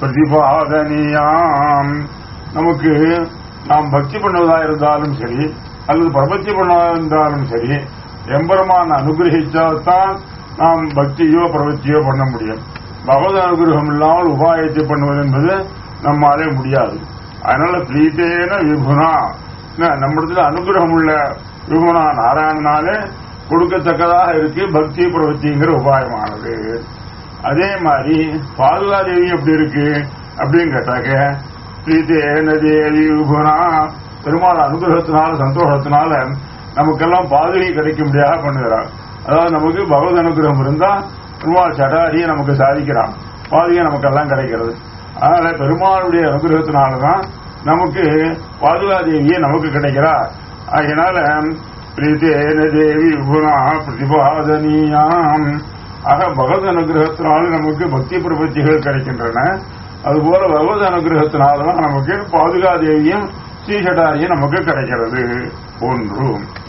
பிரதிபாதனியாம் நமக்கு நாம் பக்தி பண்ணுவதா இருந்தாலும் சரி அல்லது பிரபத்தி பண்ணுவதா இருந்தாலும் சரி எம்பெருமான் அனுகிரகிச்சால்தான் நாம் பக்தியோ பிரவத்தியோ பண்ண முடியும் பகவத் அனுகிரகம் இல்லாமல் உபாயத்தை பண்ணுவது என்பது நம்மாலே முடியாது அதனால பிரீத்தேன விபுனா நம்மிடத்துல அனுகிரகம் உள்ள விபுனா நாராயணனாலே கொடுக்கத்தக்கதாக இருக்கு பக்தி பிரவத்திங்கிற உபாயமானது அதே மாதிரி பாதுகாதேவி எப்படி இருக்கு அப்படின்னு கேட்டாக்க பிரீத்தேன தேவி விபுனா பெருமாள் அனுகிரகத்தினால சந்தோஷத்தினால நமக்கெல்லாம் பாதுகை கிடைக்கும்படியாக பண்ணுகிறார் அதாவது நமக்கு பகவத் அனுகிரகம் இருந்தா பெருமாள் சடாரியை நமக்கு சாதிக்கிறான் பாதுகை நமக்கெல்லாம் கிடைக்கிறது அதனால பெருமாளுடைய அனுகிரகத்தினாலதான் நமக்கு பாதுகாதேவியே நமக்கு கிடைக்கிறார் அதனால பிரீத்தேன தேவி குணா பிரதிபாதனியாம் ஆக பகவத் அனுகிரகத்தினால நமக்கு பக்தி பிரபத்திகள் கிடைக்கின்றன அதுபோல பகவத் அனுகிரகத்தினால்தான் நமக்கு பாதுகாதேவியும் ஸ்ரீசடாரியும் நமக்கு கிடைக்கிறது ஒன்று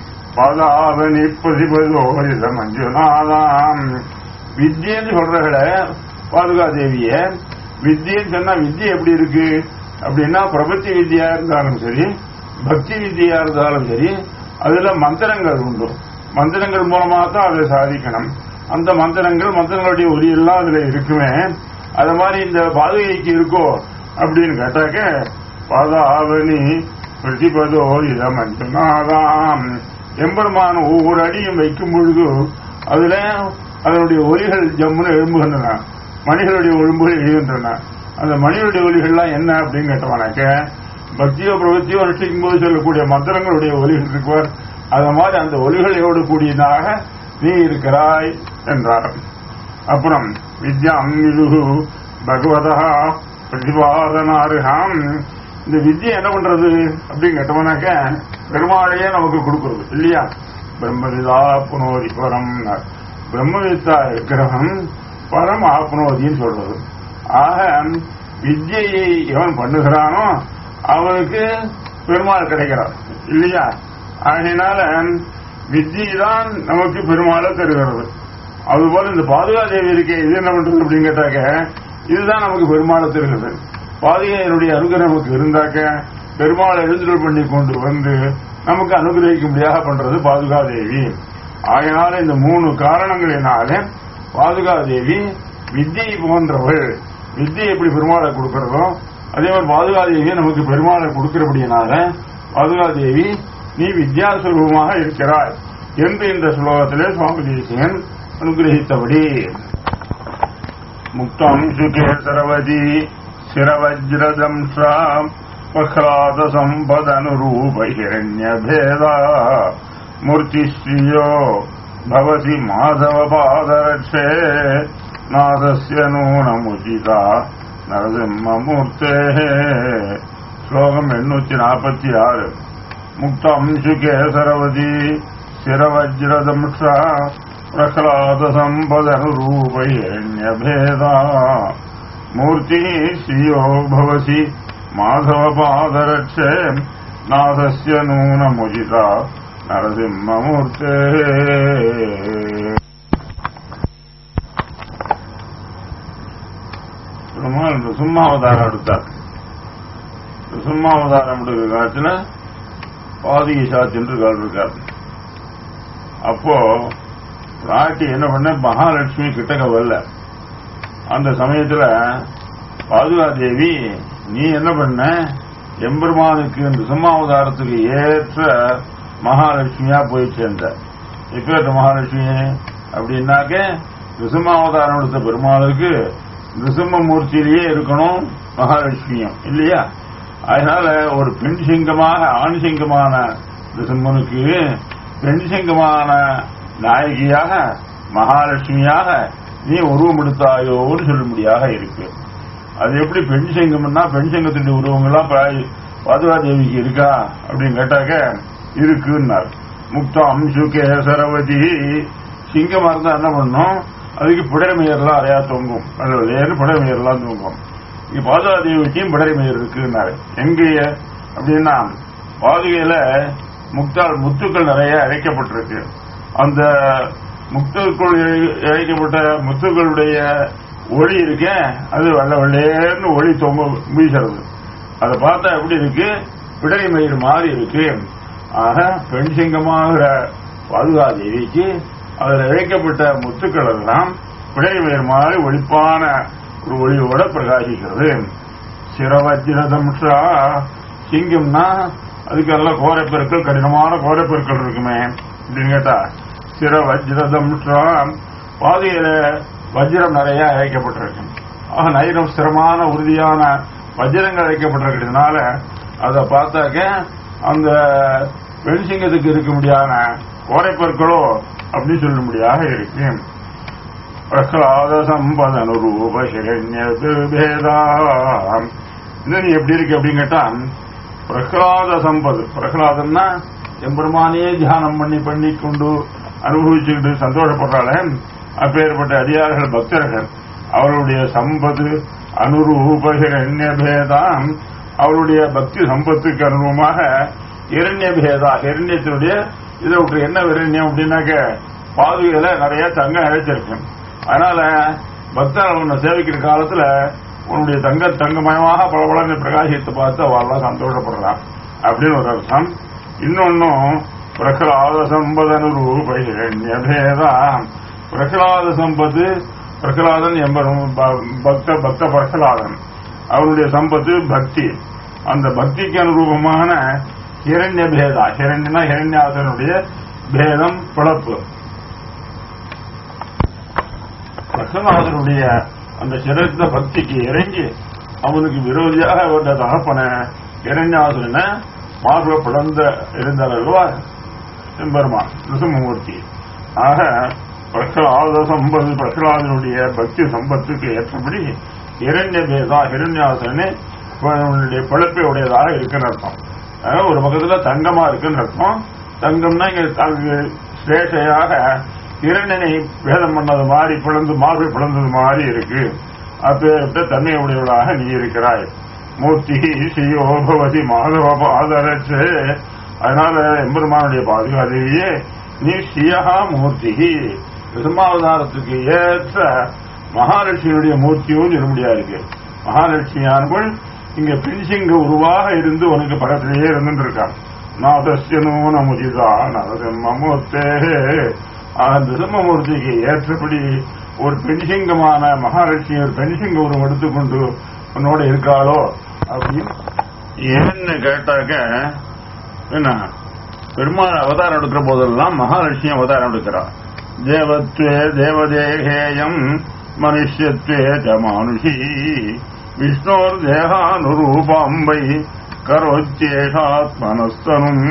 பாதாவனி பிரதிபதோரித மஞ்சுநாதாம் வித்யன்னு சொல்றகள பாதுகாதேவிய வித்யன்னு சொன்னா வித்யை எப்படி இருக்கு அப்படின்னா பிரபத்தி வித்யா இருந்தாலும் சரி பக்தி வித்யா இருந்தாலும் சரி அதுல மந்திரங்கள் உண்டு மந்திரங்கள் மூலமா தான் அதை சாதிக்கணும் அந்த மந்திரங்கள் மந்திரங்களுடைய ஒலி எல்லாம் அதுல இருக்குமே அது மாதிரி இந்த பாதுகைக்கு இருக்கோ அப்படின்னு கேட்டாக்க பாதாவனி பிரதிபதோ இதமஞ்சனாதாம் எம்பெருமான ஒவ்வொரு அடியும் வைக்கும் பொழுது அதுல அதனுடைய ஒலிகள் ஜம்முன்னு எழும்புகின்றன மணிகளுடைய ஒழும்புகள் எழுகின்றன அந்த மணிகளுடைய ஒலிகள்லாம் என்ன அப்படின்னு கேட்டவனாக்க பக்தியோ பிரவத்தியோ அனுஷ்டிக்கும் போது சொல்லக்கூடிய மந்திரங்களுடைய ஒலிகள் இருக்குவார் அது மாதிரி அந்த ஒலிகளோடு கூடியதாக நீ இருக்கிறாய் என்றார் அப்புறம் வித்யாம் விதுகு பகவதா பிரதிபாதனாருகாம் இந்த வித்யை என்ன பண்றது அப்படின்னு கேட்டோம்னாக்க பெருமாளையே நமக்கு கொடுக்கறது இல்லையா பிரம்மவிதா புனோதி பரம் பிரம்மவித்தா இருக்கிறவன் பரம் ஆப்னோதின்னு சொல்றது ஆக வித்யையை எவன் பண்ணுகிறானோ அவனுக்கு பெருமாள் கிடைக்கிறார் இல்லையா ஆகையினால வித்யை தான் நமக்கு பெருமாளை தருகிறது அதுபோல இந்த பாதுகாதேவி இருக்கே இது என்ன பண்றது அப்படின்னு கேட்டாக்க இதுதான் நமக்கு பெருமாளை தருகிறது பாதுகையினுடைய அனுகிரகம் நமக்கு இருந்தாக்க பெருமாளை எழுந்துடல் பண்ணி கொண்டு வந்து நமக்கு அனுகிரகிக்கும்படியாக பண்றது பாதுகாதேவி ஆகையினால இந்த மூணு காரணங்களினால பாதுகாதேவி வித்யை போன்றவள் வித்யை எப்படி பெருமாளை கொடுக்கிறதோ அதே மாதிரி பாதுகாதேவி நமக்கு பெருமாளை கொடுக்கிறபடியினால பாதுகாதேவி நீ வித்யாஸ்வரூபமாக இருக்கிறாய் என்று இந்த ஸ்லோகத்திலே சுவாமி தேசியன் அனுகிரகித்தபடி முக்தம் சுகேசரவதி சிரவஜ்ரதம்சா பஹ்லாத சம்பதனுரூப ஹிரண்யபேதா மூர்த்திஸ்ரீயோ பவதி மாதவ பாதரட்சே நாதஸ்ய நூனமுச்சிதா நரசிம்மமூர்த்தே ஸ்லோகம் எண்ணூத்தி நாற்பத்தி ஆறு முக்தம் சுகேசரவதி சிரவஜ்ரதம்சா பிரகலாத சம்பதனுரூப ஹிரண்யபேதா மூர்த்தி ஸ்ரீயோ பவசி மாதவ பாதரட்சே நாதஸ்ய நூனமுஜிதா நரசிம்மமூர்த்தே பெருமாள் ரிசும்மாவதாரம் எடுத்தார் ரிசும்மாவதாரம் எடுக்கிற காலத்துல பாதிகை சாத்தின்று கால் இருக்கார் அப்போ ராட்டி என்ன பண்ண மகாலட்சுமி கிட்டக்க வரல அந்த சமயத்துல பாதுகாதேவி நீ என்ன பண்ண எம்பெருமானுக்கு இந்த சிம்மாவதாரத்துக்கு ஏற்ற மகாலட்சுமியா போய் சேர்ந்த எப்பேற்ற மகாலட்சுமி அப்படின்னாக்க நிசிம்மாவதாரம் எடுத்த பெருமாளுக்கு நிசிம்ம மூர்த்தியிலேயே இருக்கணும் மகாலட்சுமியும் இல்லையா அதனால ஒரு பெண் சிங்கமாக ஆண் சிங்கமான நிசிம்மனுக்கு பெண் சிங்கமான நாயகியாக மகாலட்சுமியாக நீ உருவம் எடுத்தாயோன்னு சொல்லும்படியாக இருக்கு அது எப்படி பெண் சிங்கம்னா பெண் சிங்கத்தினுடைய உருவங்கள்லாம் பாதுகாதேவிக்கு இருக்கா அப்படின்னு கேட்டாக்க இருக்குன்னார் முக்தம் சுகேசரவதி சிங்கமா இருந்தா என்ன பண்ணும் அதுக்கு பிடரமையர்லாம் அறையா தொங்கும் வேறு பிடரமையர்லாம் தொங்கும் இங்க பாதுகாதேவிக்கும் பிடரமையர் இருக்குன்னாரு எங்கேய அப்படின்னா பாதுகையில முக்தால் முத்துக்கள் நிறைய அழைக்கப்பட்டிருக்கு அந்த முத்துக்குள் இழைக்கப்பட்ட முத்துக்களுடைய ஒளி இருக்கே அது வெள்ள வெள்ளேர்னு ஒளி தொங்க வீசுறது அதை பார்த்தா எப்படி இருக்கு பிடரி மயிர் மாதிரி இருக்கு ஆக பெண் சிங்கமாகிற பாதுகாதேவிக்கு அதில் இழைக்கப்பட்ட முத்துக்கள் எல்லாம் பிடரி மயிர் மாதிரி ஒளிப்பான ஒரு ஒளியோட பிரகாசிக்கிறது சிரவஜ்ரதம்ஷா சிங்கம்னா அதுக்கெல்லாம் கோரைப்பெருக்கள் கடினமான கோரைப்பெருக்கள் இருக்குமே அப்படின்னு கேட்டா சிர வஜ்ரதம்ஷா பாதையில வஜ்ரம் நிறைய இழைக்கப்பட்டிருக்கு ஆக நைரம் ஸ்திரமான உறுதியான வஜ்ரங்கள் இழைக்கப்பட்டிருக்கிறதுனால அதை பார்த்தாக்க அந்த பெண் சிங்கத்துக்கு இருக்க முடியாத கோரைப்பொருட்களோ அப்படின்னு சொல்ல முடியாத இருக்கு பிரகலாத சம்பதனு ரூப ஹிரண்ய பேதாம் இன்னும் நீ எப்படி இருக்கு அப்படின்னு கேட்டா பிரகலாத சம்பது பிரகலாதன்னா எம்பெருமானே தியானம் பண்ணி பண்ணி கொண்டு அனுபவிச்சுக்கிட்டு சந்தோஷப்படுறாளே அப்பேற்பட்ட அடியார்கள் பக்தர்கள் அவருடைய சம்பது அனுரூப ஹிரண்ய பேதாம் அவருடைய பக்தி சம்பத்துக்கு அனுபவமாக இரண்ய பேதா இரண்யத்தினுடைய இதை விட்டு என்ன இரண்யம் அப்படின்னாக்க பாதுகையில நிறைய தங்கம் இழைச்சிருக்கு அதனால பக்தர்கள் உன்னை சேவிக்கிற காலத்துல உன்னுடைய தங்க தங்கமயமாக பளபளன்னு பிரகாசித்து பார்த்து அவெல்லாம் சந்தோஷப்படுறான் அப்படின்னு ஒரு அர்த்தம் இன்னொன்னும் பிரகலாத சம்பதனு ரூபேதா பிரகலாத சம்பத்து பிரகலாதன் எம்பரும் பக்த பக்த பிரகலாதன் அவருடைய சம்பத்து பக்தி அந்த பக்திக்கு அனுரூபமான ஹிரண்ய பேதா ஹிரண்யனா ஹிரண்யாசனுடைய பேதம் பிளப்பு பிரகலாதனுடைய அந்த சிறந்த பக்திக்கு இறங்கி அவனுக்கு விரோதியாக வந்த தகப்பன இரண்யாசுரன மார்ப பிளந்த இருந்தார் அல்லவா எம்பெருமான் நிருசிம்மூர்த்தி ஆக பிரகலாத சம்பது பிரகலாதனுடைய பக்தி சம்பத்துக்கு ஏற்றபடி இரண்ய பேதா ஹிரண்யாசனே அவனுடைய பிழப்பை உடையதாக இருக்குன்னு அர்த்தம் ஆக ஒரு பக்கத்துல தங்கமா இருக்குன்னு அர்த்தம் தங்கம்னா இங்க அது ஸ்ரேஷையாக இரண்டனை வேதம் பண்ணது மாதிரி பிளந்து மார்பை பிளந்தது மாதிரி இருக்கு அப்பேற்பட்ட தன்மை உடையவளாக நீ இருக்கிறாய் மூர்த்தி ஸ்ரீயோ பவதி மாதவ பாதரச்சு அதனால எம்பெருமானுடைய பாதுகாதேவியே நீ ஸ்ரீயா மூர்த்தி விரும்மாவதாரத்துக்கு ஏற்ற மகாலட்சுமியுடைய மூர்த்தியும் இருமுடியா இருக்கு மகாலட்சுமியானவள் இங்க பின்சிங்க உருவாக இருந்து உனக்கு பக்கத்திலேயே இருந்துட்டு இருக்கான் நாதஸ்ய நூனமுதிதா நரசிம்மூர்த்தே அந்த சிம்மமூர்த்திக்கு ஏற்றபடி ஒரு பெண்சிங்கமான மகாலட்சுமி ஒரு பெண்சிங்க உருவம் எடுத்துக்கொண்டு உன்னோட இருக்காளோ அப்படின்னு ஏன்னு கேட்டாக்க என்ன பெருமாள் அவதாரம் எடுக்கிற போதெல்லாம் மகாலட்சுமி அவதாரம் எடுக்கிறார் தேவத்வே தேவதேகேயம் மனுஷத்வே ச மானுஷி விஷ்ணோர் தேகானுரூபாம்பை கரோச்சேஷாத்மனஸ்தனும்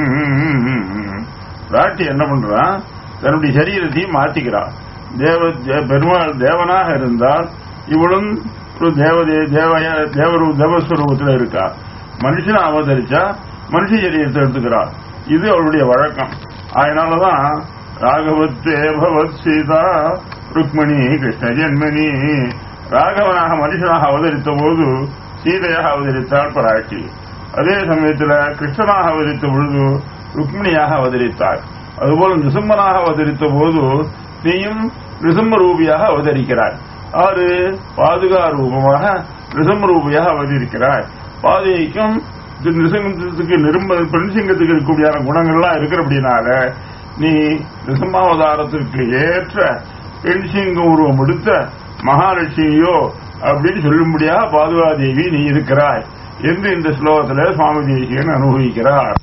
ராட்டி என்ன பண்றா தன்னுடைய சரீரத்தையும் மாத்திக்கிறார் தேவ தே- பெருமாள் தேவனாக இருந்தால் இவளும் ஒரு தேவதே தேவய தேவரு தேவஸ்வரூபத்தில் இருக்கா மனுஷனை அவதரிச்சா மனுஷ சரீரத்தை எடுத்துக்கிறார் இது அவளுடைய வழக்கம் அதனாலதான் ராகவத்தே பவத் சீதா ருக்மணி கிருஷ்ண ஜென்மணி ராகவனாக மனுஷனாக அவதரித்த போது சீதையாக அவதரித்தாள் பராட்டி அதே சமயத்தில் கிருஷ்ணனாக அவதரித்த பொழுது ருக்மிணியாக அவதரித்தாள் அதுபோல நிருசிம்மனாக அவதரித்த போது நீயும் நிருசிம்ம ரூபியாக அவதரிக்கிறாய் ஆறு பாதுகா ரூபமாக நிருசிம்ம ரூபியாக அவதரிக்கிறாய் பாதைக்கும் நிருசிங்கத்துக்கு நிரும்ப பெண்சிங்கத்துக்கு இருக்கக்கூடிய குணங்கள்லாம் இருக்கிறபடினால நீ நிருசிம்மாவதாரத்திற்கு ஏற்ற பெண்சிங்க உருவம் எடுத்த மகாலட்சுமியோ அப்படின்னு சொல்லும்படியாக பாதுகாதேவி நீ இருக்கிறாய் என்று இந்த ஸ்லோகத்தில் சுவாமி தேசியன் அனுபவிக்கிறார்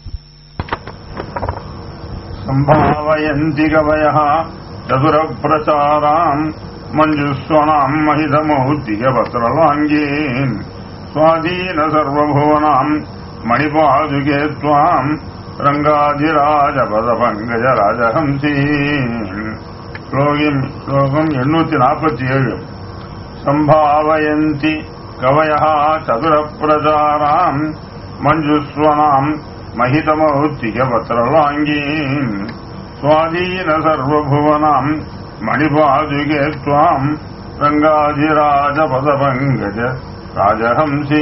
सम्भावयन्ति कवयः चतुरप्रचाराम् मञ्जुस्वनाम् महितमौद्धिकपत्रलाङ्गीन् स्वाधीन सर्वभुवनाम् मणिपादुके त्वाम् रङ्गाधिराजपदपङ्कजराजहंसीन् श्लोकिम् श्लोकम् एण्णूति नापति ஏழு सम्भावयन्ति कवयः चतुरप्रचाराम् मञ्जुस्वनाम् महितमौत्तिकपत्रलाङ्गीन् स्वाधीन सर्वभुवनाम् मणिपादुके त्वाम् रङ्गाधिराजपदपङ्कज राजहंसी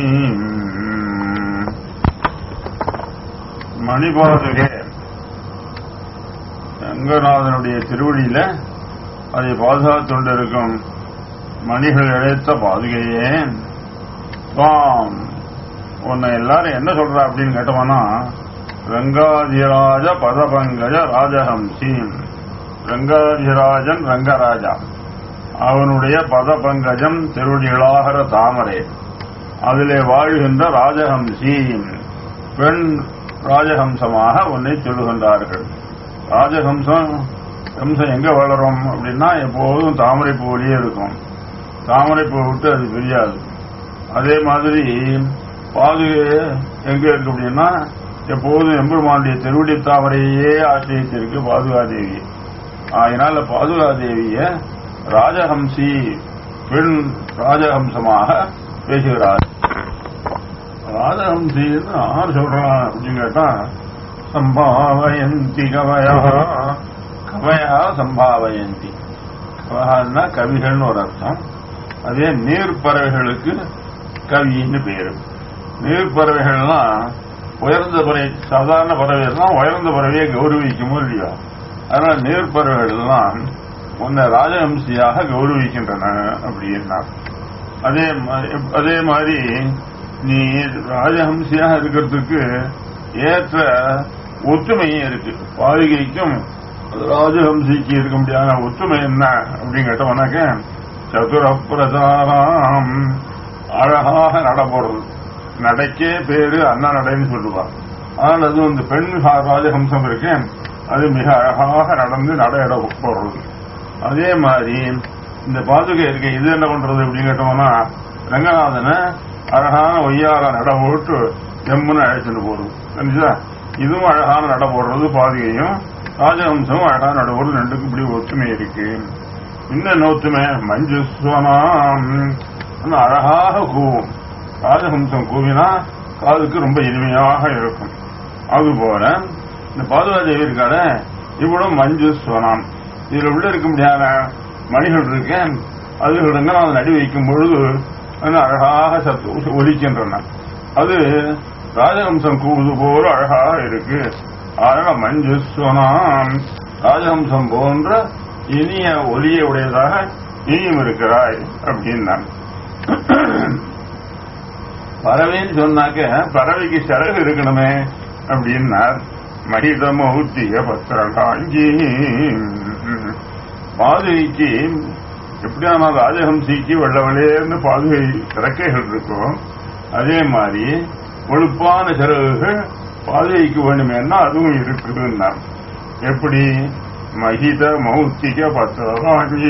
மணிபாதுகே ரங்கநாதனுடைய திருவடியில அதை பாதுகாத்துக் கொண்டிருக்கும் மணிகள் இழைத்த பாதுகையே துவாம் உன்னை எல்லாரும் என்ன சொல்றா அப்படின்னு கேட்டோம்னா ரங்காதிராஜ பதபங்கஜ ராஜஹம்சி ரங்காதிராஜன் ரங்கராஜா அவனுடைய பதபங்கஜம் திருடிகளாகிற தாமரை அதிலே வாழ்கின்ற ராஜஹம்சி பெண் ராஜஹம்சமாக உன்னை சொல்லுகின்றார்கள் ராஜஹம்சம் ஹம்சம் எங்க வளரும் அப்படின்னா எப்போதும் தாமரை பூவிலேயே இருக்கும் தாமரை பூ விட்டு அது பிரியாது அதே மாதிரி பாதுகை எங்க இருக்கு அப்படின்னா எப்போதும் எம்பெருமானுடைய திருவடி தாமரையே ஆசிரியத்திற்கு பாதுகாதேவி அதனால பாதுகாதேவிய ராஜஹம்சி பெண் ராஜஹம்சமாக பேசுகிறார் ராஜஹம்சின்னு யார் சொல்றான் அப்படின்னு கேட்டா சம்பாவயந்தி கவயா கவயா சம்பாவயந்தி கவகான்னா கவிகள்னு ஒரு அர்த்தம் அதே நீர்ப்பறவைகளுக்கு கவின்னு பேரு நீர்ப்பறவைகள்லாம் உயர்ந்த பறவை சாதாரண பறவைகள்லாம் உயர்ந்த பறவையை கௌரவிக்குமோ இல்லையோ அதனால நீர்ப்பறவைகள்லாம் உன்னை ராஜவம்சியாக கௌரவிக்கின்றன அப்படின்னா அதே மா- அதே மாதிரி நீ ராஜஹம்சியாக இருக்கிறதுக்கு ஏற்ற ஒற்றுமையும் இருக்கு பாதுகைக்கும் ராஜஹம்சிக்கு இருக்க முடியாத ஒற்றுமை என்ன அப்படின்னு கேட்டோம்னாக்க சதுரப்பிரதாரம் அழகாக நட போறது நடைக்கே பேரு அண்ணா நடைன்னு சொல்லுவார் ஆனால் அது வந்து பெண் ஹா- ராஜஹம்சம் இருக்கு அது மிக அழகாக நடந்து நடையிட போடுறது அதே மாதிரி இந்த பாதுகை இருக்கு இது என்ன பண்றது அப்படின்னு கேட்டோம்னா ரங்கநாதனை அழகான ஒய்யார நட போட்டு எம்முன்னு அழைச்சிட்டு போறது தெரிஞ்சா இதுவும் அழகான நட போடுறது பாதுகையும் ராஜஹம்சமும் அழகான நட போடுறது ரெண்டுக்கும் இப்படி ஒற்றுமை இருக்கு இன்னும் ஒற்றுமை மஞ்சுஸ்வனாம் இன்னும் அழகாக கூவும் ராஜஹம்சம் கூவினா காதுக்கு ரொம்ப இனிமையாக இருக்கும் அதுபோல இந்த பாதுகாதேவி இருக்காட இவ்வளவு மஞ்சு ஸ்வனம் இதுல உள்ள இருக்க முடியாத மணிகள் இருக்கேன் அதுகளுங்க நான் நடி வைக்கும் பொழுது அது அழகாக சத்து ஒலிக்கின்றன அது ராஜஹம்சம் கூவுது போல அழகாக இருக்கு அதனால மஞ்சு ஸ்வனம் ராஜஹம்சம் போன்ற இனிய ஒலியை உடையதாக நீயும் இருக்கிறாய் அப்படின்னான் பறவைன்னு சொன்னாக்க பறவைக்கு சிறகு இருக்கணுமே அப்படின்னார் மகிதமௌத்திய பத்திரகாங்கி பாதுகைக்கு எப்படியான ராஜஹம்சிக்கு வெள்ளவளேன்னு பாதுகை இறக்கைகள் இருக்கும் அதே மாதிரி கொழுப்பான சிறகுகள் பாதுகைக்கு வேணுமேன்னா அதுவும் இருக்குன்னார் எப்படி மகித மௌத்திக பத்திரகாங்கி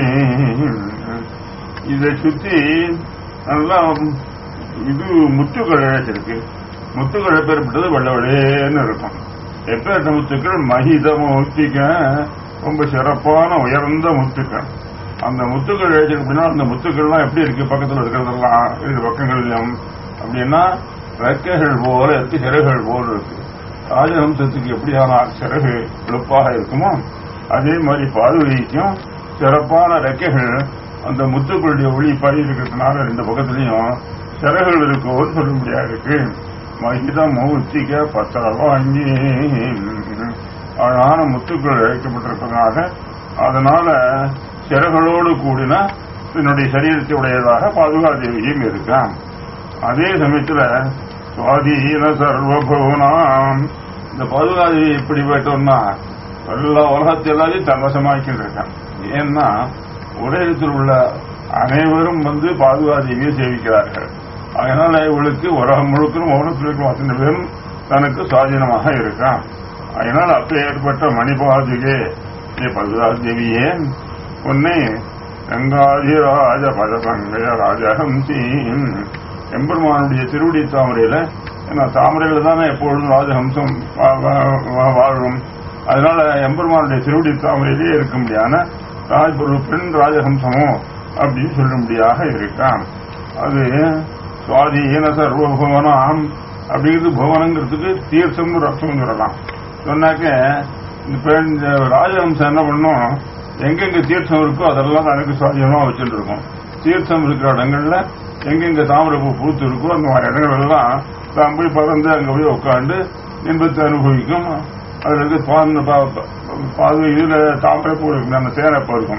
இதை சுத்தி நல்லா இது முத்துக்கள் இருக்கு முத்துக்கள் எப்பேற்பட்டது வெள்ளவளேன்னு இருக்கும் எப்பேற்பட்ட முத்துக்கள் மகித முத்திக்க ரொம்ப சிறப்பான உயர்ந்த முத்துக்கள் அந்த முத்துக்கள் இழைச்சிருக்கு அப்படின்னா அந்த முத்துக்கள்லாம் எப்படி இருக்கு பக்கத்தில் இருக்கிறதெல்லாம் இரு பக்கங்களிலும் அப்படின்னா ரெக்கைகள் போல இருக்கு சிறகுகள் போல இருக்கு ராஜஹம்சத்துக்கு எப்படியான சிறகு வெளுப்பாக இருக்குமோ அதே மாதிரி பாதுகைக்கும் சிறப்பான ரெக்கைகள் அந்த முத்துக்களுடைய ஒளி பறி இருக்கிறதுனால ரெண்டு பக்கத்துலயும் சிறகுகள் இருக்கும்னு சொல்ல முடியாது இருக்கு மகிதம் மூச்சிக்க பத்திரம் வாங்கி அழகான முத்துக்கள் இழைக்கப்பட்டிருப்பதனால அதனால சிறகுகளோடு கூடின என்னுடைய சரீரத்தை உடையதாக பாதுகாதேவியும் இருக்கான் அதே சமயத்துல சுவாதீன சர்வபுவனாம் இந்த பாதுகாதேவி எப்படி போயிட்டோம்னா எல்லா உலகத்தை எல்லாரையும் தன்வசமாக்கின்றிருக்கான் ஏன்னா உலகத்தில் உள்ள அனைவரும் வந்து பாதுகாதேவியை சேவிக்கிறார்கள் அதனால இவளுக்கு உலகம் முழுக்க மௌனத்தில் இருக்கும் அத்தனை பேரும் தனக்கு சுவாதீனமாக இருக்கான் அதனால் அப்ப ஏற்பட்ட மணிபாதுகே நீ பதுகாதேவியே உன்னை கங்காதிராஜ பதபங்கய ராஜஹம்சி எம்பெருமானுடைய திருவடி தாமரையில ஏன்னா தாமரையில தானே எப்பொழுதும் ராஜஹம்சம் வா- வா- வா- வாழும் அதனால எம்பெருமானுடைய திருவடி தாமரையிலே இருக்க முடியாத ராஜ் ஒரு பெண் ராஜஹம்சமோ அப்படின்னு சொல்லும்படியாக இருக்கான் அது சுவாதீன சர்வபுவனம் அப்படிங்கிறது புவனங்கிறதுக்கு தீர்த்தம் ஒரு அர்த்தம் சொல்லலாம் சொன்னாக்க இந்த பெண் இந்த ராஜஹம்சம் என்ன பண்ணும் எங்கெங்க தீர்த்தம் இருக்கோ அதெல்லாம் தனக்கு சுவாதீனமா வச்சுட்டு இருக்கும் தீர்த்தம் இருக்கிற இடங்கள்ல எங்கெங்க தாமரை பூ பூத்து இருக்கோ அந்த மாதிரி இடங்கள் எல்லாம் தான் போய் பறந்து அங்க போய் உட்காந்து இன்பத்தை அனுபவிக்கும் அதுல இருக்க பாந்து பா- பா- பாது இதுல தாமரை பூ இருக்கும் அந்த தேனப்ப இருக்கும்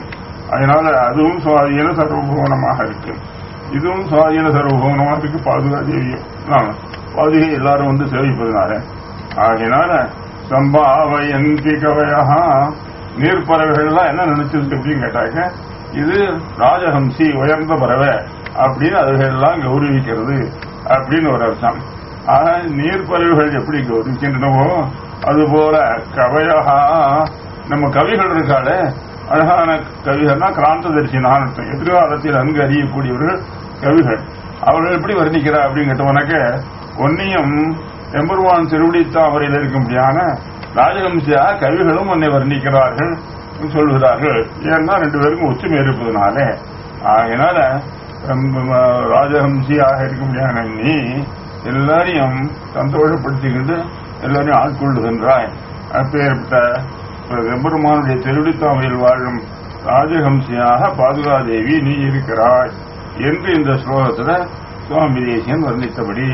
அதனால அதுவும் சுவாதீன சர்வபூவனமாக இருக்கு இதுவும் சுவாதீன சர்வபூவனமாக இருக்கு பாதுகா தேவியும் ஆமா. பாதுகை எல்லாரும் வந்து சேவிப்பதனால ஆகையினால சம்பாவயந்தி கவயா நீர்ப்பறவைகள்லாம் என்ன நினைச்சிருக்கு அப்படின்னு கேட்டாக்க இது ராஜஹம்சி உயர்ந்த பறவை அப்படின்னு அதுகளெல்லாம் கௌரவிக்கிறது அப்படின்னு ஒரு அர்த்தம் ஆக நீர்ப்பறவைகள் எப்படி கௌரவிக்கின்றனவோ அதுபோல கவயகா நம்ம கவிகள் இருக்காளே அழகான கவிகள்னா கிராந்ததரிசினான் அர்த்தம் எதிர்காலத்தில் நன்கு அறியக்கூடியவர்கள் கவிகள் அவர்கள் எப்படி வர்ணிக்கிறா அப்படின்னு கேட்டவனாக்க ஒன்னியும் எம்பெருமான் திருவடி தாமரையில் இருக்கும்படியான ராஜவம்சியா கவிகளும் உன்னை வர்ணிக்கிறார்கள் சொல்லுகிறார்கள் ஏன்னா ரெண்டு பேருக்கும் ஒற்றுமை இருப்பதனாலே அதனால ராஜஹம்சியாக இருக்கும்படியான நீ எல்லாரையும் சந்தோஷப்படுத்திக்கிட்டு எல்லாரையும் ஆட்கொள்ளுகின்றாய் அப்பேற்பட்ட எம்பெருமானுடைய திருவிழித்தாமையில் வாழும் ராஜஹம்சியாக பாதுகாதேவி நீ இருக்கிறாய் என்று இந்த ஸ்லோகத்துல சுவாமி தேசியன் வர்ணித்தபடி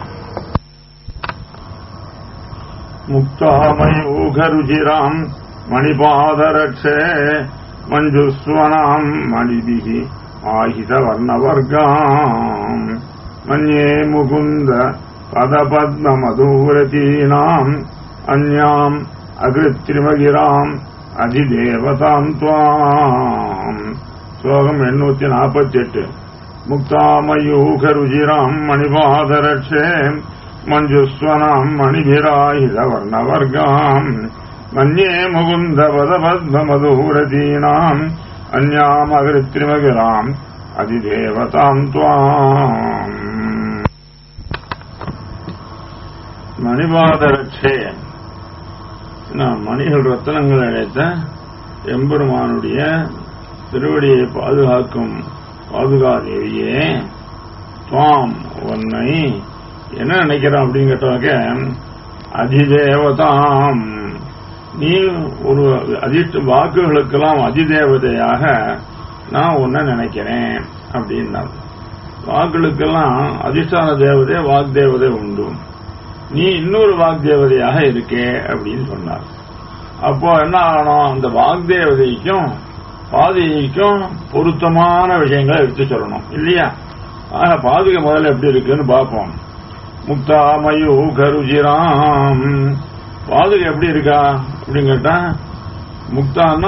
முக்தாமயூகருச்சிராம் மணிபாதரட்சே மஞ்சுஸ்வனாம் மணிபிகி ஆஹித வர்ணவர்காம் மன்யே முகுந்த பதபத்மமதூரதீனாம் அந்யாம் அகிருத்திரிமகிராம் அதிதேவதாம் துவாம் ஸ்லோகம் எண்ணூத்தி நாற்பத்தி எட்டு முக்தாமயூகருச்சிராம் மணிபாதரட்சே மஞ்சுஸ்வனாம் மணிபிராயுத வர்ணவர்காம் மன்யே முகுந்த பதபத்மமதூரதீனாம் அந்யாம் அகிருத்திரிமகிராம் அதிதேவதாம் துவாம் மணிபாதரட்சே நான் மணிகள் ரத்தனங்கள் அழைத்த எம்பெருமானுடைய திருவடியை பாதுகாக்கும் பாதுகாதேவியே துவாம் உன்னை என்ன நினைக்கிறான் அப்படின்னு கேட்டாக்க அதிதேவதாம் நீ ஒரு அதிர்ஷ்ட வாக்குகளுக்கெல்லாம் அதிதேவதையாக நான் உன்னை நினைக்கிறேன் அப்படின்னா வாக்குகளுக்கெல்லாம் அதிஷ்டான தேவதை வாக்தேவதை உண்டு நீ இன்னொரு வாக்தேவதையாக இருக்கே அப்படின்னு சொன்னார் அப்போ என்ன ஆகணும் அந்த வாக்தேவதைக்கும் பாதைக்கும் பொருத்தமான விஷயங்களை எடுத்து சொல்லணும் இல்லையா ஆக பாதுகை முதல்ல எப்படி இருக்குன்னு பார்ப்போம் முக்தாமயு கருஜிராம் பாதுகை எப்படி இருக்கா அப்படின்னு கேட்டா முக்தான்னா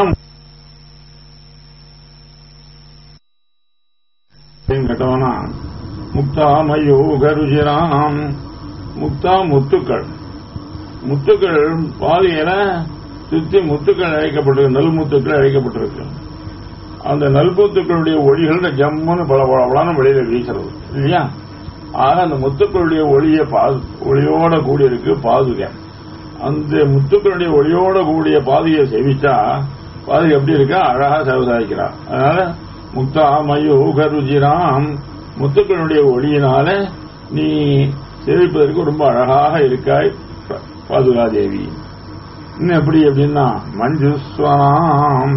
கேட்டவனா முக்தாமயு கருஜிராம் முக்தா முத்துக்கள் முத்துக்கள் பாதையில சுத்தி முத்துக்கள் அழைக்கப்பட்டிருக்கு நல் முத்துக்கள் அழைக்கப்பட்டிருக்கு அந்த நல்முத்துக்களுடைய ஒளிகள் ஜம்முன்னு பல பலன்னு வெளியில வீசுறது இல்லையா ஆக அந்த முத்துக்களுடைய ஒளிய ஒளியோட கூடி இருக்கு பாதுகை அந்த முத்துக்களுடைய ஒளியோட கூடிய பாதுகையை சேவிச்சா பாதுகை எப்படி இருக்கா அழகா சேவசாதிக்கிறா அதனால முக்தா மயூக ருஜிராம் முத்துக்களுடைய ஒளியினால நீ சேவிப்பதற்கு ரொம்ப அழகாக இருக்காய் பாதுகாதேவி இன்னும் எப்படி அப்படின்னா மஞ்சுஸ்வனாம்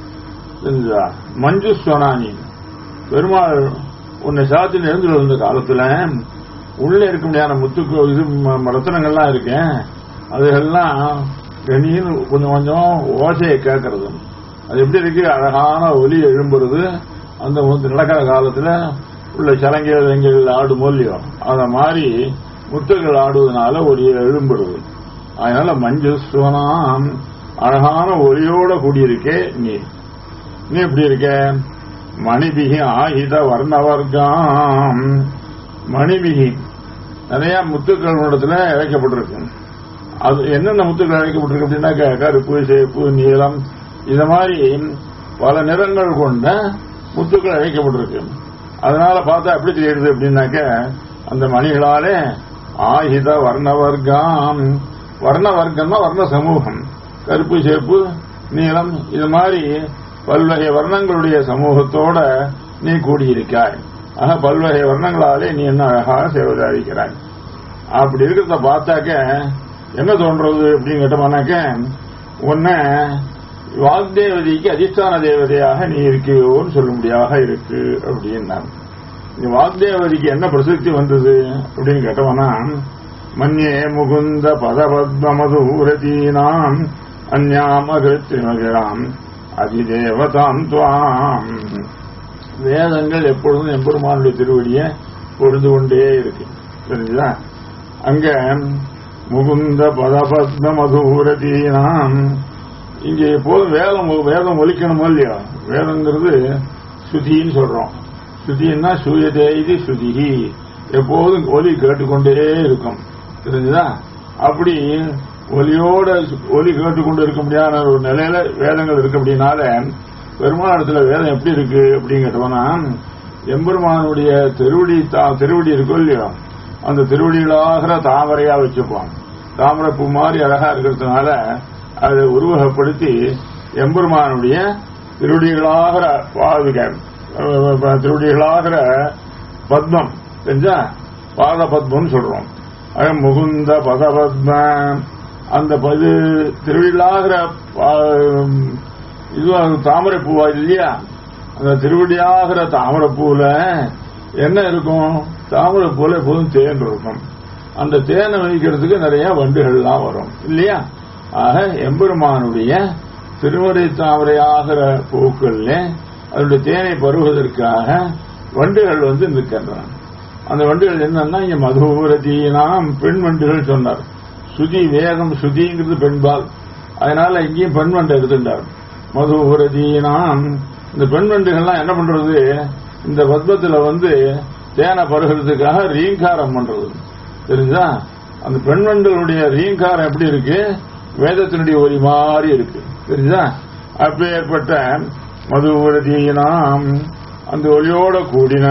மஞ்சுஸ்வனானி பெருமாள் உன்னை சாத்தியில் இருந்து இருந்த காலத்துல உள்ள இருக்க முடியாத முத்துக்கு இது ரத்தனங்கள்லாம் இருக்கேன் அதுகள்லாம் கணின்னு கொஞ்சம் கொஞ்சம் ஓசையை கேட்கறது அது எப்படி இருக்கு அழகான ஒலி எழும்புறது அந்த நடக்கிற காலத்துல உள்ள சலங்கைகள் ஆடும் இல்லையோ அத மாதிரி முத்துகள் ஆடுவதனால ஒரு எழும்புறது அதனால மஞ்சு சுவனாம் அழகான ஒளியோட கூடியிருக்கே நீ நீ எப்படி இருக்க மணிபிகி ஆயுத வர்ணவர்காம் மணிபிகி நிறைய முத்துக்கள் இடத்துல இழைக்கப்பட்டிருக்கு அது என்னென்ன முத்துக்கள் இழைக்கப்பட்டிருக்கு அப்படின்னா கருப்பு சேப்பு நீளம் இது மாதிரி பல நிறங்கள் கொண்ட முத்துக்கள் இழைக்கப்பட்டிருக்கு அதனால பார்த்தா எப்படி தெரியுது அப்படின்னாக்க அந்த மணிகளாலே ஆயுத வர்ணவர்காம் வர்ண வர்க்கம்னா வர்ண சமூகம் கருப்பு சேப்பு நீளம் இது மாதிரி பல்வகை வர்ணங்களுடைய சமூகத்தோட நீ கூடியிருக்காய் ஆக பல்வகை வர்ணங்களாலே நீ என்ன அழகாக சேவதாரிக்கிறாய் அப்படி இருக்கிறத பார்த்தாக்க என்ன தோன்றது அப்படின்னு கேட்டோம்னாக்க உன்னை வாக்தேவதைக்கு அதிஷ்டான தேவதையாக நீ இருக்கியோன்னு சொல்லும்படியாக இருக்கு அப்படின்னா இந்த வாக்தேவதிக்கு என்ன பிரசித்தி வந்தது அப்படின்னு கேட்டவனா மன்யே முகுந்த பதபத்மமதூரதீனாம் அந்யாமகிருத்திமகிராம் அதிதேவதாம் துவாம் வேதங்கள் எப்பொழுதும் எம்பெருமானுடைய திருவடியை பொழுது கொண்டே இருக்கு தெரிஞ்சுதா அங்க முகுந்த பதபத்ம மதுரதீனாம் இங்க எப்போதும் வேதம் வேதம் ஒலிக்கணுமோ இல்லையோ வேதங்கிறது ஸ்ருதின்னு சொல்றோம் ஸ்ருதின்னா சூயதே இது ஸ்ருதி எப்போதும் ஒலி கேட்டுக்கொண்டே இருக்கும் தெரிஞ்சுதா அப்படி ஒலியோட ஒலி கேட்டுக்கொண்டு இருக்க முடியாத ஒரு நிலையில வேதங்கள் இருக்கு அப்படின்னால பெருமானத்துல வேதம் எப்படி இருக்கு அப்படின்னு கேட்டோம்னா எம்பெருமானுடைய திருவடி தா- திருவடி இருக்கும் இல்லையோ அந்த திருவடிகளாகிற தாமரையா வச்சுப்போம் தாமரை பூ மாதிரி அழகா இருக்கிறதுனால அதை உருவகப்படுத்தி எம்பெருமானுடைய திருவடிகளாகிற பாவிக அஹ் திருவடிகளாகிற பத்மம் தெரிஞ்சா பாத பத்மம்னு சொல்றோம் அது முகுந்த பதபத்ம அந்த பது திருவிழாகிற இது தாமரை பூவா இல்லையா அந்த திருவடியாகிற தாமரை பூவில் என்ன இருக்கும் தாமரை பூல எப்போதும் தேன் இருக்கும் அந்த தேனை வைக்கிறதுக்கு நிறைய வண்டுகள்லாம் வரும் இல்லையா ஆக எம்பெருமானுடைய திருவரை தாமரை ஆகிற பூக்கள்ல அதனுடைய தேனை பருவதற்காக வண்டுகள் வந்து நிற்கின்றன அந்த வண்டுகள் என்னன்னா இங்க மதுரதீனாம் பெண் வண்டுகள் சொன்னார் சுதி வேதம் சுதிங்கிறது பெண்பால் அதனால இங்கேயும் பெண் வண்டை எடுத்துட்டார் மதுரதீனாம் இந்த பெண் வண்டுகள்லாம் என்ன பண்றது இந்த பத்மத்துல வந்து தேனை பருகிறதுக்காக ரீங்காரம் பண்றது தெரியுதா அந்த பெண் வண்டுகளுடைய ரீங்காரம் எப்படி இருக்கு வேதத்தினுடைய ஒலி மாதிரி இருக்கு தெரியுதா அப்பேற்பட்ட மதுரதீனாம் அந்த ஒலியோட கூடின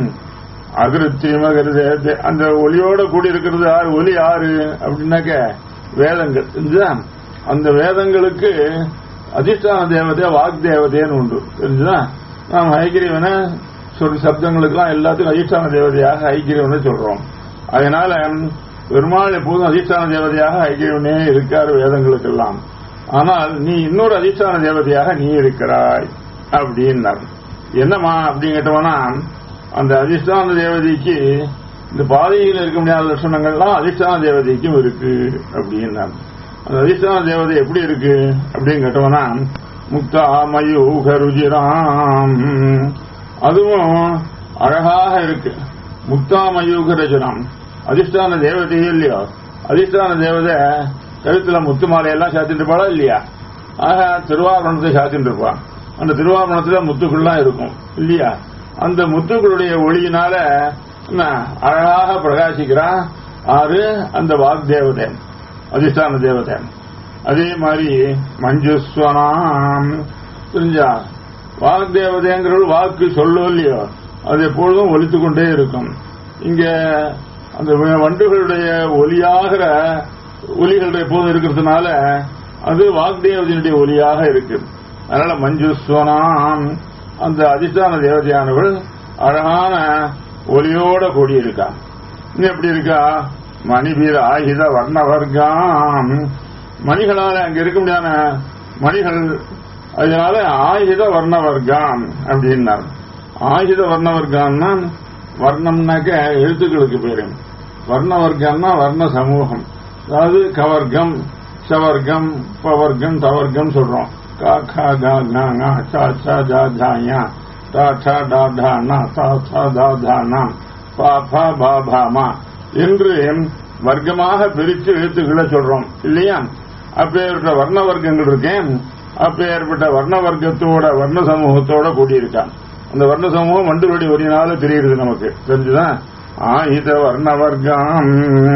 அகிருத்தியமகிறது அந்த ஒலியோட கூடி இருக்கிறது யாரு ஒலி யாரு அப்படின்னாக்க வேதங்கள் தெரிஞ்சா அந்த வேதங்களுக்கு அதிஷ்டான தேவதை வாக் தேவதைன்னு உண்டு தெரிஞ்சுதா நாம் ஐக்கிரியவனை சொல் சப்தங்களுக்கெல்லாம் எல்லாத்துக்கும் அதிஷ்டான தேவதையாக ஐக்கிரியவனை சொல்றோம் அதனால பெருமாள் எப்போதும் அதிஷ்டான தேவதையாக ஐக்கியவனே இருக்கார் வேதங்களுக்கெல்லாம் ஆனால் நீ இன்னொரு அதிஷ்டான தேவதையாக நீ இருக்கிறாய் அப்படின்னார் என்னம்மா அப்படின்னு கேட்டவனா அந்த அதிஷ்டான தேவதைக்கு இந்த பாதையில் இருக்க முடியாத லட்சணங்கள்லாம் அதிஷ்டான தேவதைக்கும் இருக்கு அப்படின்னா அந்த அதிஷ்டான தேவதை எப்படி இருக்கு அப்படின்னு கேட்டோம்னா முக்தாமயூக ருஜிராம் அதுவும் அழகாக இருக்கு முக்தாமயூக ரஜினம் அதிஷ்டான தேவதையே இல்லையோ அதிஷ்டான தேவதை கழுத்துல முத்து மாலையெல்லாம் சாத்திட்டு இருப்பாளா இல்லையா ஆக திருவாபரணத்தை சாத்திட்டு இருப்பான் அந்த திருவாபரணத்துல முத்துக்கள்லாம் இருக்கும் இல்லையா அந்த முத்துக்களுடைய ஒளியினால என்ன, அழகாக பிரகாசிக்கிறான் ஆறு அந்த வாக் தேவதை அதிஷ்டான தேவதை அதே மாதிரி மஞ்சுஸ்வனாம் தெரிஞ்சா வாக் தேவதைங்கிறது வாக்கு சொல்லும் இல்லையோ அது எப்பொழுதும் ஒலித்து கொண்டே இருக்கும் இங்க அந்த வண்டுகளுடைய ஒலியாகிற ஒலிகள் எப்போதும் இருக்கிறதுனால அது வாக்தேவதையினுடைய ஒலியாக இருக்கு அதனால மஞ்சுஸ்வனாம் அந்த அதிஷ்டான தேவதையானவள் அழகான ஒலியோட கூடியிருக்கா இன்னும் எப்படி இருக்கா மணிபீர் ஆயுத வர்ண வர்க்கம் மணிகளால அங்க இருக்க முடியாத மணிகள் அதனால ஆயுத வர்ண வர்க்கம் அப்படின்னார் ஆயுத வர்ண வர்க்கம்னா வர்ணம்னாக்க எழுத்துக்களுக்கு பேரு வர்ண வர்க்கம்னா வர்ண சமூகம் அதாவது கவர்க்கம் சவர்க்கம் பவர்க்கம் தவர்க்கம் சொல்றோம் கா கா கா கா ngா சா சா ஜா ஜா யா டா டா டா டா நா தா தா தா தா நா பா பா பா பா மா என்று வர்க்கமாக பிரித்து எழுத்துக்களை சொல்றோம் இல்லையா அப்பேற்பட்ட வர்ண வர்க்கங்கள் இருக்கேன் அப்பேற்பட்ட வர்ண வர்க்கத்தோட வர்ண சமூகத்தோட கூடியிருக்கான் அந்த வர்ண சமூகம் வண்டுவடி ஒரினால தெரியுது நமக்கு தெரிஞ்சுதான் ஆயுத வர்ண வர்க்கம்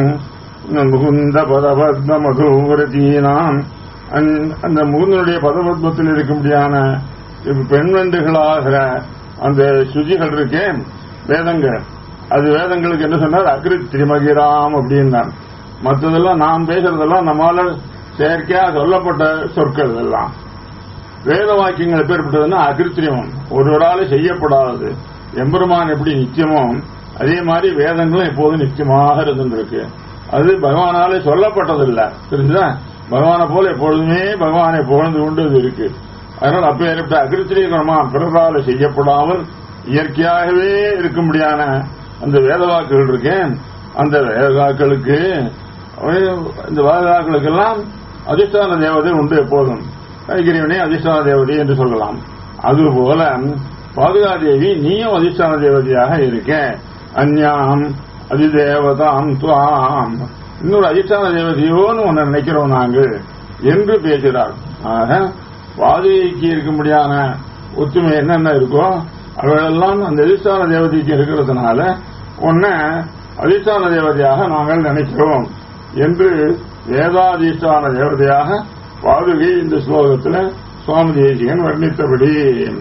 முகுந்த பதபத்ம மதுரதீனாம் அந்த முகுந்தனுடைய பதபத்மத்தில் இருக்கும்படியான பெண்வண்டுகளாகிற அந்த சுஜிகள் இருக்கே வேதங்கள் அது வேதங்களுக்கு என்ன சொன்னார் அக்ரி திரிமகிராம் அப்படின்னார் மற்றதெல்லாம் நாம் பேசுறதெல்லாம் நம்மால செயற்கையா சொல்லப்பட்ட சொற்கள் இதெல்லாம் வேத வாக்கியங்கள் எப்பேற்பட்டதுன்னா அகிருத்திரியமம் ஒருவரால செய்யப்படாதது எம்பெருமான் எப்படி நித்தியமோ அதே மாதிரி வேதங்களும் எப்போதும் நிச்சயமாக இருந்துருக்கு அது பகவானாலே சொல்லப்பட்டதில்ல தெரிஞ்சுதா பகவானை போல எப்பொழுதுமே பகவானை புகழ்ந்து கொண்டு அது இருக்கு அதனால் அப்ப ஏற்பட்ட அகிருத்திரியமா பிறரால செய்யப்படாமல் இயற்கையாகவே இருக்கும்படியான அந்த வேத வாக்குகள் இருக்கேன் அந்த வேத வாக்களுக்கு இந்த வேத வாக்களுக்கெல்லாம் அதிஷ்டான தேவதை உண்டு எப்போதும் கைகிரியவனே அதிஷ்டான தேவதை என்று சொல்லலாம் அதுபோல பாதுகாதேவி நீயும் அதிஷ்டான தேவதையாக இருக்க அந்யாம் அதிதேவதாம் துவாம் இன்னொரு அதிஷ்டான தேவதையோன்னு ஒன்னு நினைக்கிறோம் நாங்கள் என்று பேசுகிறார் ஆக பாதுகைக்கு இருக்கும்படியான ஒத்துமை என்னென்ன இருக்கோ அவைகளெல்லாம் அந்த அதிஷ்டான தேவதைக்கு இருக்கிறதுனால உன்ன அதிஷ்டான தேவதையாக நாங்கள் நினைக்கிறோம் என்று வேதாதிஷ்டான தேவதையாக பாதுகை இந்த ஸ்லோகத்தில் சுவாமி தேசிகன் வர்ணித்தபடி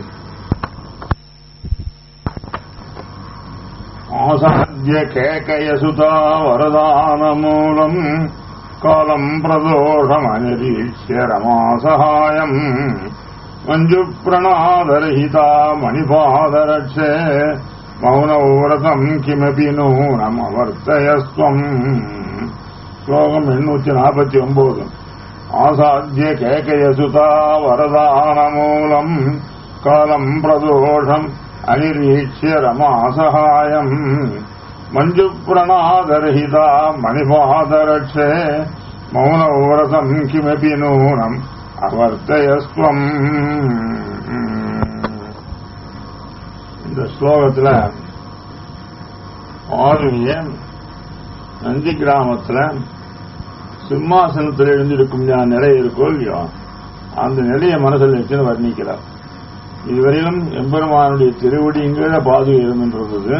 ஆசாத்திய கேகயசுதா வரதான மூலம் காலம் பிரதோஷம் அனிரீட்சிய ரமாசகாயம் மஞ்சு பிரணாதரஹிதா மணிபாதரட்சே மௌனவிரதம் கிமபி நூனம் அவர்த்தயஸ்வம் ஸ்லோகம் எண்ணூத்தி நாற்பத்தி ஒன்பது ஆசாத்திய கேகயசுதா வரதான மூலம் காலம் பிரதோஷம் அனிரீட்சிய ரமாசகாயம் மஞ்சு பிரணாதரஹிதா மணிபாதரட்சே மௌனவிரதம் கிமபி நூனம் அவர்த்தயஸ்வம் இந்த ஸ்லோகத்தில் ஆளுடைய நந்தி கிராமத்தில் சிம்மாசனத்தில் எழுந்திருக்கும் நிலை இருக்கோ இல்லையோ அந்த நிலையை மனசில் வச்சுன்னு வர்ணிக்கிறார் இதுவரையிலும் எம்பெருமானுடைய திருவடிங்கிற பாதுகை இருந்துன்றது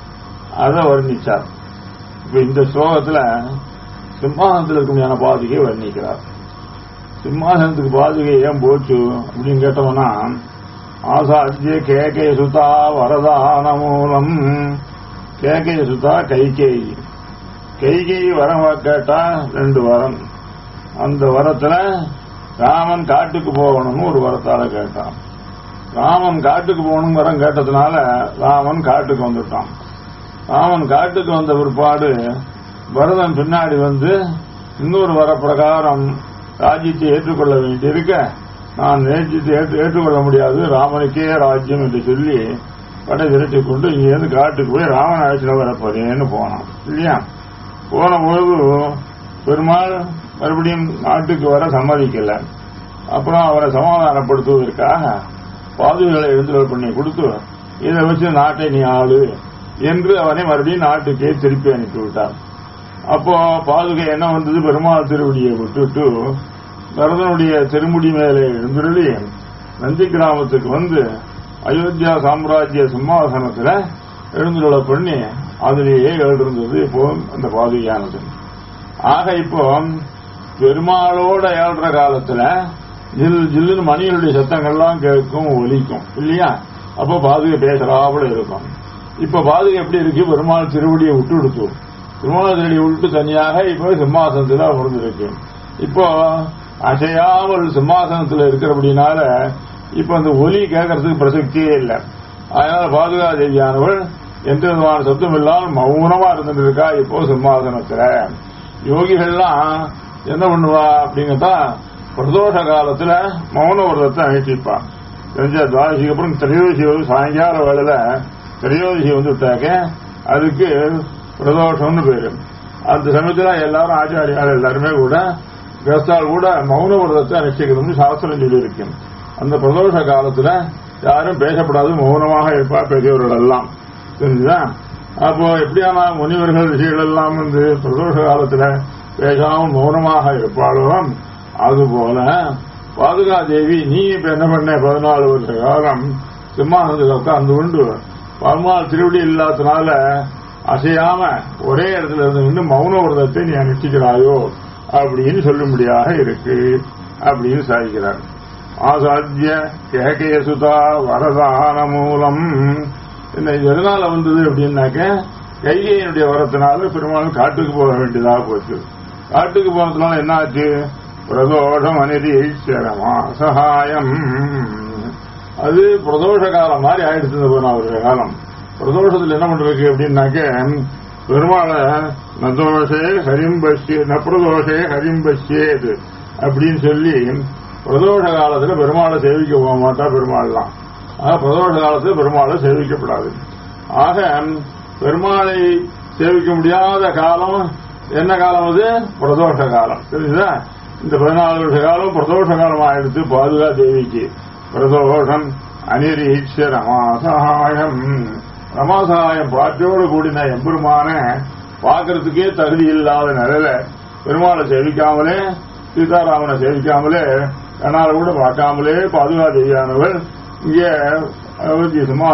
அதை வர்ணிச்சார் இப்ப இந்த ஸ்லோகத்தில் சிம்மாசனத்தில் இருக்கும்படியான பாதுகையை வர்ணிக்கிறார் சிம்மாசனத்துக்கு பாதுகை ஏன் போச்சு அப்படின்னு கேட்டோம்னா ஆசாத்திய கேகை சுதா வரதான மூலம் கேகை சுதா கைகேயி கைகை வரம் கேட்டா ரெண்டு வரம் அந்த வரத்துல ராமன் காட்டுக்கு போகணும்னு ஒரு வரத்தால கேட்டான் ராமன் காட்டுக்கு போகணும் வரம் கேட்டதுனால ராமன் காட்டுக்கு வந்துட்டான் ராமன் காட்டுக்கு வந்த பிற்பாடு பரதன் பின்னாடி வந்து இன்னொரு வர பிரகாரம் ராஜ்யத்தை ஏற்றுக்கொள்ள வேண்டியிருக்க நான் நேர்ச்சியத்தை ஏற்று ஏற்றுக்கொள்ள முடியாது ராமனுக்கே ராஜ்யம் என்று சொல்லி படை விரட்டி கொண்டு இங்கேருந்து காட்டுக்கு போய் ராமன் அழைச்சிட்டு வரப்போறேன்னு போனான் இல்லையா போன பொழுது பெருமாள் மறுபடியும் நாட்டுக்கு வர சம்மதிக்கல அப்புறம் அவரை சமாதானப்படுத்துவதற்காக பாதுகளை எழுந்துதல் பண்ணி கொடுத்து இதை வச்சு நாட்டை நீ ஆளு என்று அவனை மறுபடியும் நாட்டுக்கே திருப்பி அனுப்பிவிட்டார் அப்போ பாதுகை என்ன வந்தது பெருமாள் திருவடியை விட்டுட்டு பரதனுடைய திருமுடி மேலே எழுந்துருளி நந்தி கிராமத்துக்கு வந்து அயோத்தியா சாம்ராஜ்ய சிம்மாசனத்தில் எழுந்துள்ள பண்ணி அதிலேயே எழுந்திருந்தது இப்போ அந்த பாதுகையானது ஆக இப்போ பெருமாளோட ஏழ்ற காலத்துல ஜில் ஜில்லுன்னு மணிகளுடைய சத்தங்கள்லாம் கேட்கும் ஒலிக்கும் இல்லையா அப்போ பாதுகை பேசுறாப்புல இருக்கும் இப்ப பாதுகை எப்படி இருக்கு பெருமாள் திருவடியை விட்டு கொடுத்து பெருமாள் திருவடியை விட்டு தனியாக இப்போ சிம்மாசனத்தில் அமர்ந்திருக்கு இப்போ அசையாமல் சிம்மாசனத்தில் இருக்கிறபடினால இப்ப அந்த ஒலி கேட்கறதுக்கு பிரசக்தியே இல்லை அதனால பாதுகா தேவியானவள் எந்த விதமான சத்தம் இல்லாமல் மௌனமா இருந்துட்டு இருக்கா இப்போ சிம்மாசனத்துல யோகிகள்லாம் என்ன பண்ணுவா அப்படிங்கட்டா பிரதோஷ காலத்துல மௌன விரதத்தை அனுஷ்டிப்பா தெரிஞ்ச துவாதசிக்கு அப்புறம் திரையோதசி வந்து சாயங்கால வேளையில திரையோதசி வந்துட்டாக்க அதுக்கு பிரதோஷம்னு பேரு அந்த சமயத்துல எல்லாரும் ஆச்சாரியால் எல்லாருமே கூட கிரஸ்தால் கூட மௌன விரதத்தை அனுஷ்டிக்கணும்னு சாஸ்திரம் சொல்லியிருக்கு அந்த பிரதோஷ காலத்துல யாரும் பேசப்படாது மௌனமாக இருப்பா பெரியவர்கள் எல்லாம் தெரிஞ்சுதா அப்போ எப்படியான முனிவர்கள் ரிஷிகள் எல்லாம் வந்து பிரதோஷ காலத்துல பேசாமல் மௌனமாக இருப்பாளோ அதுபோல பாதுகா தேவி நீ இப்ப என்ன பண்ண பதினாலு வருஷ காலம் சிம்மாசனத்தில் உட்கார்ந்து கொண்டு பருமாள் திருவடி இல்லாதனால அசையாம ஒரே இடத்துல இருந்து நின்று மௌன விரதத்தை நீ அனுஷ்டிக்கிறாயோ அப்படின்னு சொல்லும்படியாக இருக்கு அப்படின்னு சாதிக்கிறார் ஆசாத்திய கேகயசுதா வரதான மூலம் என்ன இது எதனால வந்தது அப்படின்னாக்க கைகையினுடைய வரத்தினால பெரும்பாலும் காட்டுக்கு போக வேண்டியதாக போச்சு காட்டுக்கு போனதுனால என்ன ஆச்சு பிரதோஷம் அனிரீஸ்வரமா சகாயம் அது பிரதோஷ காலம் மாதிரி ஆயிடுச்சு இந்த பதினாறு காலம் பிரதோஷத்துல என்ன பண்றது அப்படின்னாக்க பெருமாளை நதோஷே ஹரிம்பஷ்யே நப்ரதோஷே ஹரிம்பஷ்யேது அப்படின்னு சொல்லி பிரதோஷ காலத்துல பெருமாளை சேவிக்க போக மாட்டா பெருமாள்லாம் ஆக பிரதோஷ காலத்துல பெருமாளை சேவிக்கப்படாது ஆக பெருமாளை சேவிக்க முடியாத காலம் என்ன காலம் அது பிரதோஷ காலம் தெரியுதா இந்த பதினாலு வருஷ காலம் பிரதோஷ காலம் ஆயிடுத்து பாதுகா தேவிக்கு பிரதோஷம் அனிரீட்ச ரமாசகாயம் ரமாசகாயம் பாட்டியோடு கூடின எம்பெருமான பார்க்கறதுக்கே தகுதி இல்லாத நிலையில பெருமாளை சேவிக்காமலே சீதாராமனை சேவிக்காமலே கண்ணால கூட பார்க்காமலே பாதுகா தேவியானவள் இங்கே சும்மா